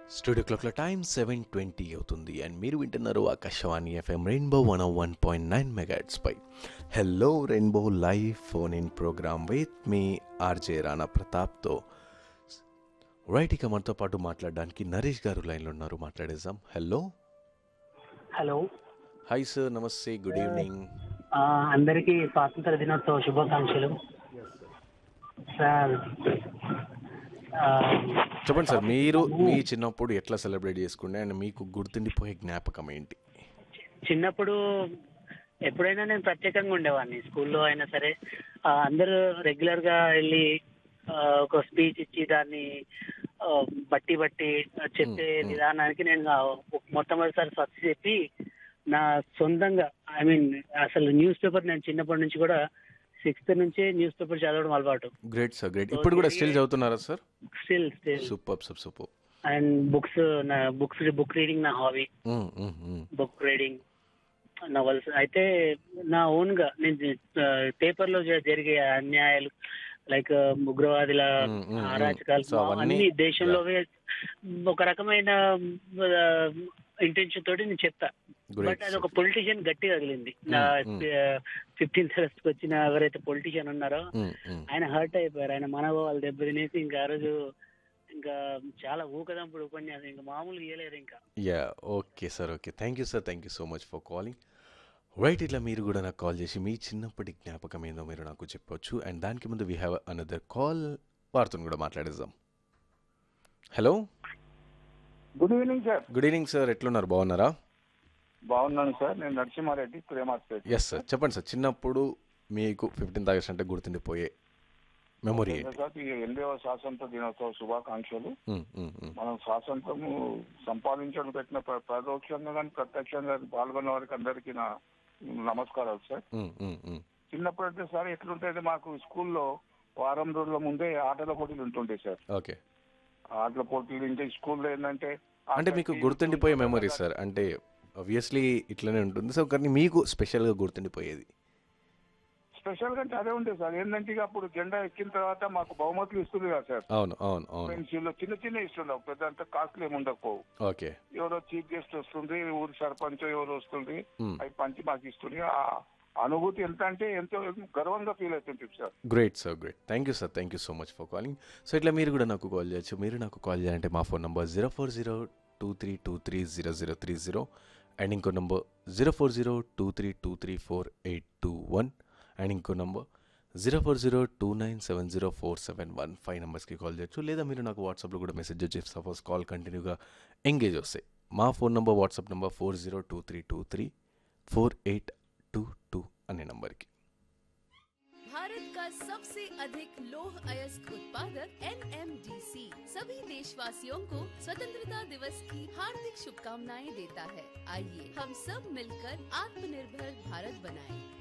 Studio క్లాక్ల time seven twenty అవుతుంది and మీరు వింటున్నారు Akashvani FM rainbow one one point nine megahertz పై hello rainbow live phone in programme with me RJ Rana ప్రతాప్తో right ఇక మనతో పాటు మాట్లాడడానికి నరేష్ గారు లైన్లో ఉన్నారు మాట్లాడేద్దాం హలో హలో హాయ్ సార్ నమస్తే గుడ్ ఈవినింగ్ ఆ, అందరికీ స్వాతంత్ర దినోత్సవ శుభాకాంక్షలు సార్ ఆ, చెప్పండి సార్ మీరు మీ చిన్నప్పుడు ఎట్లా సెలబ్రేట్ చేసుకుంటే అండ్ మీకు గుర్తుండిపోయే జ్ఞాపకం ఏంటి చిన్నప్పుడు ఎప్పుడైనా నేను ప్రత్యేకంగా ఉండేవాడిని స్కూల్లో అయినా సరే ఆ, అందరూ రెగ్యులర్ గా వెళ్ళి ఆ, ఒక స్పీచ్ ఇచ్చి దాన్ని ఆ, బట్టి బట్టి చెప్పే మ్మ్. విధానానికి నేను ఆ మొట్టమొదటిసారి ఫస్ట్ చెప్పి నా సొంతంగా ఐ మీన్ అసలు న్యూస్ పేపర్ నేను చిన్నప్పటి నుంచి కూడా సిక్స్త్ నుంచి న్యూస్ పేపర్ చదవడం అలవాటు గ్రేట్ సార్ గ్రేట్ ఇప్పుడు కూడా స్టిల్ చదువుతున్నారా sir still still super super super and books నా బుక్స్ బుక్ రీడింగ్ నా హాబీ బుక్ రీడింగ్ నవల్స్ అయితే నా ఓన్ గా నేను పేపర్ లో జ- జరిగే అన్యాయాలు లైక్ ఉగ్రవాదుల Mm, mm, mm. అరాచకాలు So అవన్నీ- అన్ని దేశంలో ఒక రకమైన ఇంటెన్షన్ తోటి నేను చెప్తా బట్ అది ఒక పొలిటీషియన్ గట్టి తగిలింది నా Mm, ఫిఫ్టీన్త్ అగస్ట్ వచ్చిన ఎవరైతే పొలిటీషియన్ ఉన్నారో ఆయన హర్ట్ అయిపోయారు ఆయన మనోభావాలు దెబ్బతినేసి ఇంకా ఆ రోజు ఇంకా చాలా ఊకదంపుడు ఉపన్యాసం ఇంకా మామూలుగా ఇయ్యలేరు ఇంకా yeah okay sir okay thank you sir thank you so much for calling right ఇట్లా మీరు కూడా నాకు కాల్ చేసి మీ చిన్నప్పటి జ్ఞాపకం ఏందో మీరు నాకు చెప్పొచ్చు అండ్ దానికి ముందు వీ హ్యావ్ అనదర్ కాల్ వారితో కూడా మాట్లాడేద్దాం hello good evening sir good evening sir ఎట్లున్నారు బాగున్నారా బాగున్నాను సార్ నేను నరసింహారెడ్డి ప్రేమాస్పేట్ ఎస్ సార్ చెప్పండి సార్ చిన్నప్పుడు మీకు ఫిఫ్టీన్త్ ఆగస్ట్ అంటే గుర్తుండిపోయే మెమొరీ ఏంటి సార్ ఈ ఎనిమిదవ స్వాతంత్ర దినోత్సవ శుభాకాంక్షలు మ్మ్, మ్మ్, మ్మ్. మనం స్వాతంత్రము సంపాదించడం పెట్టిన ప్ర- పరోక్షంగా కానీ ప్రత్యక్షంగా పాల్గొన్న వారికి అందరికీ నా నమస్కారాలు సార్ మ్మ్, మ్మ్, మ్మ్. చిన్నప్పుడు అయితే సార్ ఎట్లుంటే మాకు స్కూల్లో వారం రోజుల ముందే ఆటల పోటీలు ఉంటుండే సార్ ఓకే ఆటల పోటీలు ఇంకా స్కూల్లో ఏంటంటే అంటే మీకు గుర్తుండిపోయే మెమరీ సార్ అంటే ఆబ్వియస్లీ ఇట్లనే ఉంటుంది సో కానీ మీకు స్పెషల్గా గుర్తుండిపోయేది స్పెషల్ గా అంటే అదే ఉండే సార్ ఏంటంటే ఇక అప్పుడు జెండా ఎక్కిన తర్వాత మాకు బహుమతులు ఇస్తుంది కదా సార్ అవును అవును అవును పెన్సిల్ చిన్న చిన్న ఇస్తుండవు పెద్ద అంత కాస్ట్లీ ఏమి ఉండకపోవు ఓకే ఎవరో చీఫ్ గెస్ట్ వస్తుంది ఊరి సర్పంచ్ ఎవరు వస్తుంది మ్మ్. అవి పంచి మాకు ఇస్తుంది ఆ అనుభూతి ఎంత అంటే ఎంతో గర్వంగా ఫీల్ అవుతుంది sir great sir great thank you sir thank you so much for calling so ఇట్లా మీరు కూడా నాకు కాల్ చేయొచ్చు మీరు నాకు కాల్ చేయాలంటే మా phone number zero four zero two three two three zero zero three zero and ఇంకో number zero four zero two three two three four eight two one and ఇంకో number zero four zero two nine seven zero four seven one five నెంబర్స్కి call చేయొచ్చు లేదా మీరు నాకు వాట్సాప్లో కూడా message చేసి సపోజ్ కాల్ కంటిన్యూగా ఎంగేజ్ వస్తాయి మా phone number WhatsApp number four zero two three two three four eight two two అనే నంబర్కి भारत का सबसे अधिक लौह अयस्क उत्पादक एनएमडीसी सभी देशवासियों को स्वतंत्रता दिवस की हार्दिक शुभकामनाएं देता है आइए हम सब मिलकर आत्मनिर्भर भारत बनाएं।